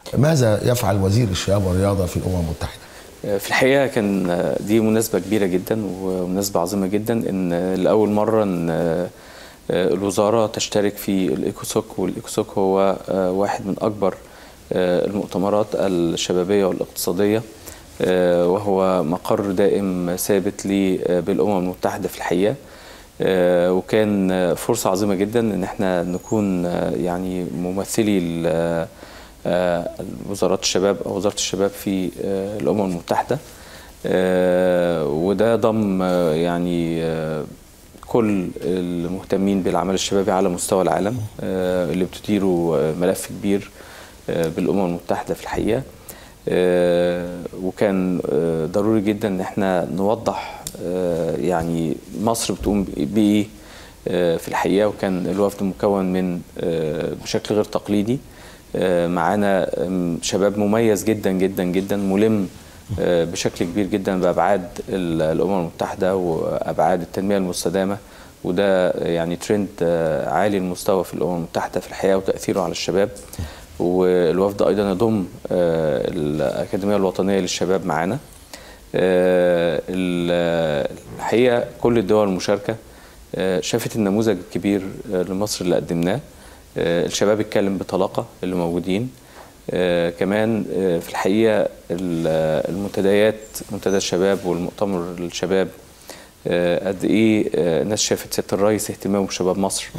ماذا يفعل وزير الشباب والرياضه في الامم المتحده؟ في الحقيقه كان دي مناسبه كبيره جدا ومناسبه عظيمه جدا ان لاول مره ان الوزاره تشترك في الايكوسوك والايكوسوك هو واحد من اكبر المؤتمرات الشبابيه والاقتصاديه وهو مقر دائم ثابت بالامم المتحده في الحقيقه وكان فرصه عظيمه جدا ان احنا نكون يعني ممثلي وزارات الشباب او وزاره الشباب في الامم المتحده وده ضم يعني كل المهتمين بالعمل الشبابي على مستوى العالم اللي بتديروا ملف كبير بالامم المتحده في الحقيقه وكان ضروري جدا ان احنا نوضح يعني مصر بتقوم بايه في الحقيقه وكان الوفد مكون من بشكل غير تقليدي معانا شباب مميز جدا جدا جدا ملم بشكل كبير جدا بابعاد الامم المتحده وابعاد التنميه المستدامه وده يعني ترند عالي المستوى في الامم المتحده في الحياه وتاثيره على الشباب والوفد ايضا يضم الاكاديميه الوطنيه للشباب معانا الحقيقه كل الدول المشاركه شافت النموذج الكبير لمصر اللي قدمناه الشباب اتكلم بطلاقه اللي موجودين آه كمان آه في الحقيقه المنتديات منتدى الشباب والمؤتمر الشباب آه قد ايه الناس شافت سياده الرئيس اهتمامه بشباب مصر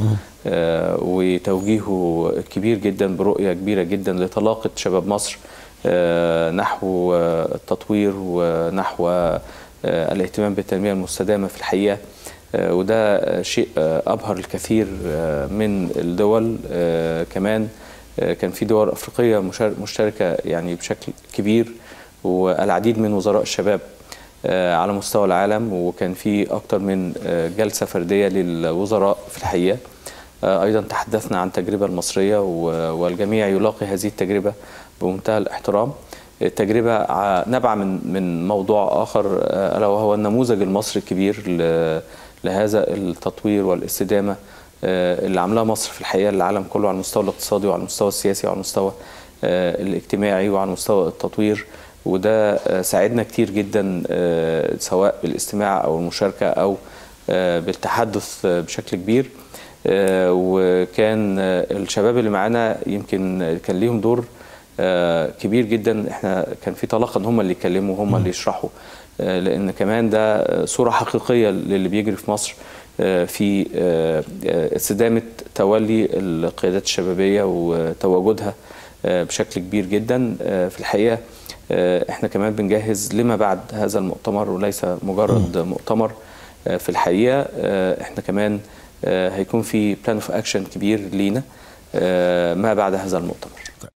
وتوجيهه كبير جدا برؤيه كبيره جدا لطلاقه شباب مصر نحو التطوير ونحو الاهتمام بالتنميه المستدامه في الحقيقه وده شيء ابهر الكثير من الدول كمان كان في دول افريقيه مشتركه يعني بشكل كبير والعديد من وزراء الشباب على مستوى العالم وكان في اكثر من جلسه فرديه للوزراء في الحقيقه ايضا تحدثنا عن التجربه المصريه والجميع يلاقي هذه التجربه بمنتهى الاحترام التجربه نبع من من موضوع اخر الا وهو النموذج المصري الكبير لهذا التطوير والاستدامه اللي عاملاها مصر في الحقيقه للعالم كله على المستوى الاقتصادي وعلى المستوى السياسي وعلى المستوى الاجتماعي وعلى مستوى التطوير وده ساعدنا كتير جدا سواء بالاستماع او المشاركه او بالتحدث بشكل كبير وكان الشباب اللي معانا يمكن كان ليهم دور كبير جدا احنا كان في طلاقه ان هم اللي يتكلموا هم اللي يشرحوا لان كمان ده صوره حقيقيه للي بيجري في مصر في استدامه تولي القيادات الشبابيه وتواجدها بشكل كبير جدا في الحقيقه احنا كمان بنجهز لما بعد هذا المؤتمر وليس مجرد مؤتمر في الحقيقه احنا كمان هيكون في بلان اوف اكشن كبير لينا ما بعد هذا المؤتمر